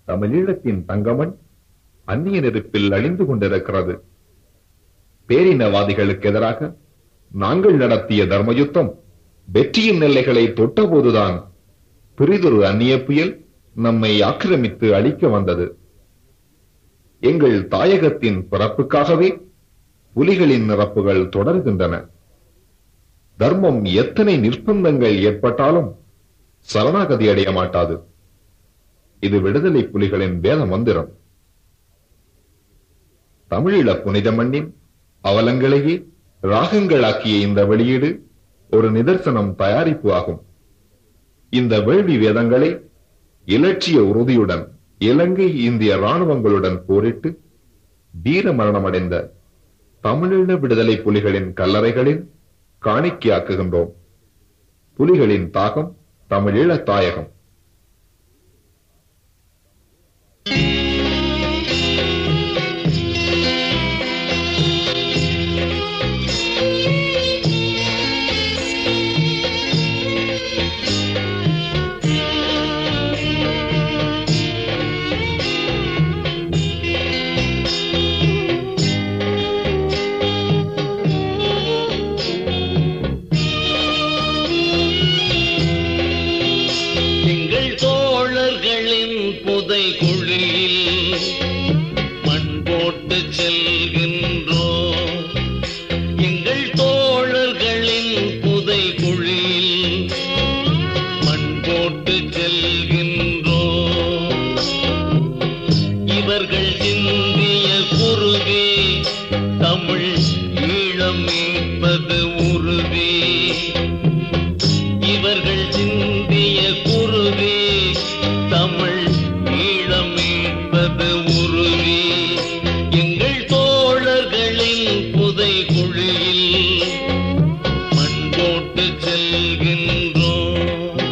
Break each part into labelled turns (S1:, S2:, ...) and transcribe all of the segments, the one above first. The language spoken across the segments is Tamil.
S1: தமிழீழத்தின் தங்கமண் அந்நிய நெருப்பில் அழிந்து கொண்டிருக்கிறது பேரினவாதிகளுக்கு எதிராக நாங்கள் நடத்திய தர்மயுத்தம் வெற்றியின் எல்லைகளை தொட்டபோதுதான் பிரிதொரு அந்நிய புயல் நம்மை ஆக்கிரமித்து அழிக்க வந்தது எங்கள் தாயகத்தின் பிறப்புக்காகவே புலிகளின் நிரப்புகள் தொடர்கின்றன தர்மம் எத்தனை நிர்பந்தங்கள் ஏற்பட்டாலும் சரணாகதி அடைய மாட்டாது இது விடுதலை புலிகளின் வேத மந்திரம் தமிழீழ புனித மண்ணின் அவலங்களையே ராகங்களாக்கிய இந்த வெளியீடு ஒரு நிதர்சனம் தயாரிப்பு ஆகும் இந்த வேள்வி வேதங்களை இலட்சிய உறுதியுடன் இலங்கை இந்திய ராணுவங்களுடன் போரிட்டு வீர மரணமடைந்த தமிழீழ விடுதலை புலிகளின் கல்லறைகளில் காணிக்கையாக்குகின்றோம் புலிகளின் தாகம் தமிழீழ தாயகம்
S2: எங்கள் தோழர்களின் புதை குழியில் மண் போட்டு செல்கின்றோம் எங்கள் தோழர்களின் புதை குழியில் மண் போட்டு செல்கின்றோம் இவர்கள் சிந்திய குருவே தமிழ் ஈழம் மீட்பது உறுதி இவர்கள் சிந்திய குருவே தமிழ் ஈழம் மீட்பது உறுதி எங்கள் தோழர்களின் புதை குழியில் மண் போட்டு செல்கின்றோம்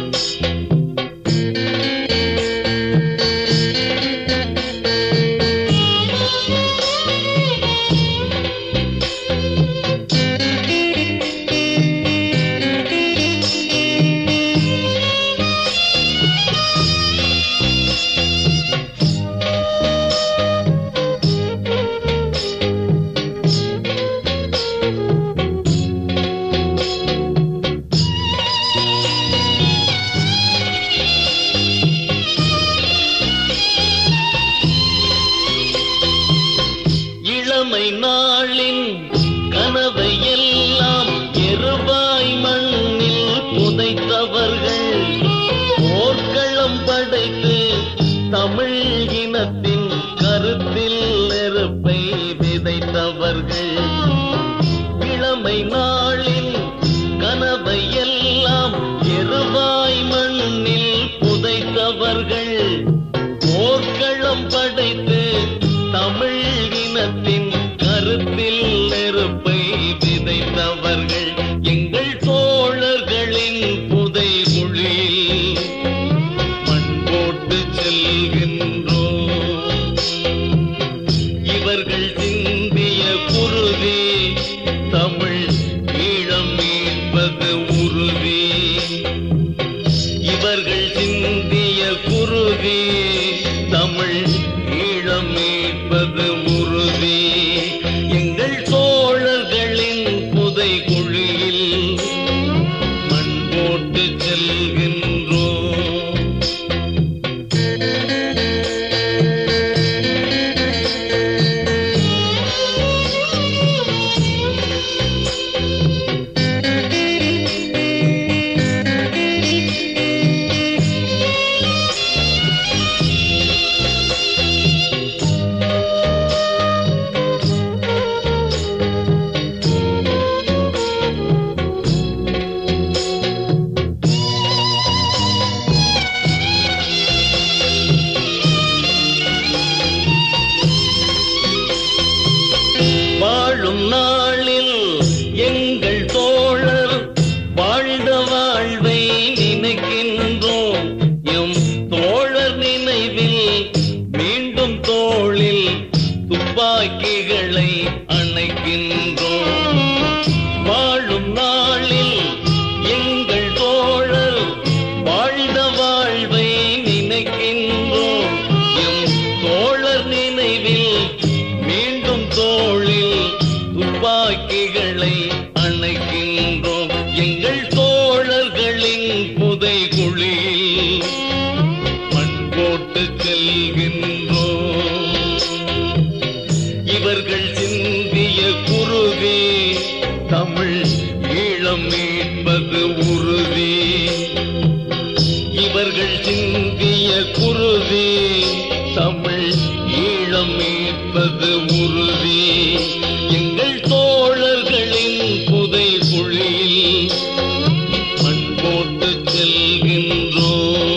S2: இளமை நாளின் கனவை எல்லாம் எருவாய் மண்ணில் புதைத்தவர்கள் போர்க்களம் படைத்து தமிழ் இனத்தின் கருத்தில் நெருப்பை விதைத்தவர்கள் இளமை நாளின் கனவை எல்லாம் எருவாய் மண்ணில் புதைத்தவர்கள் போர்க்களம் படைத்து தமிழ் இனத்தின் கருத்தில் நெருப்பை விதைத்தவர்கள் எங்கள் தோழர்களின் புதை குழியில் மண் போட்டு செல்கின்றோம் இவர்கள் சிந்திய குருதி தமிழ் ஈழம் மீட்பது உறுதி இவர்கள் சிந்திய குருதி தமிழ் ஈழம் செல்கின்றோம் இவர்கள் சிந்திய குருதி தமிழ் ஈழம் மீட்பது உறுதி இவர்கள் சிந்திய குருதி தமிழ் ஈழம் மீட்பது உறுதி எங்கள் தோழர்களின் புதை குழியில் மண் போட்டு செல்கின்றோம்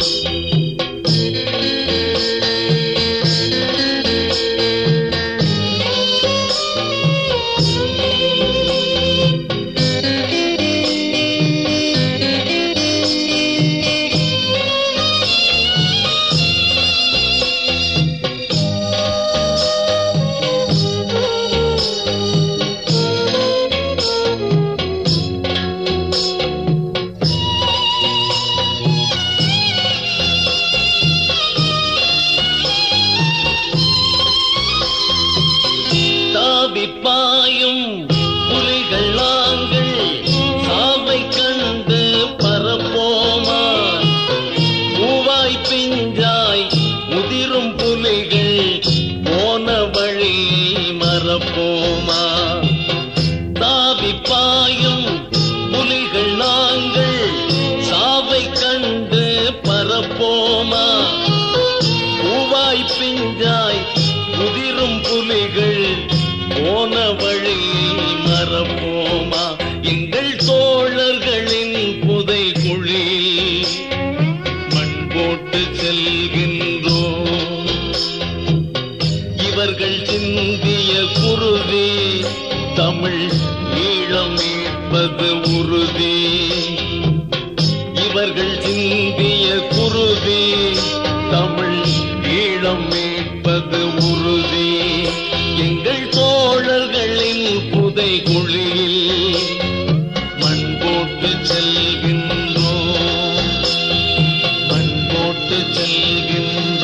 S2: தாவி பாயும் புலிகள் நாங்கள் சாவை கண்டு பரப்போமா பூவாய் பிஞ்சாய் முதிரும் புலிகள் போன வழி மறப்போமா தாவி பாயும் புலிகள் நாங்கள் சாவை கண்டு பரப்போமா பூவாய் பிஞ்சாய் முதிரும் புலிகள் போன வழி மறப்போமா எங்கள் தோழர்களின் புதை குழி மண் போட்டு செல்கின்றோம் இவர்கள் சிந்திய குருதி தமிழ் ஈழம் மீட்பது உறுதி இவர்கள் சிந்திய குருதி தமிழ் ஈழம் மீட்பது உறுதி எங்கள் தோழர்களின் புதை குழியில் மண் போட்டு செல்கின்றோம் மண் போட்டு செல்கின்றோம்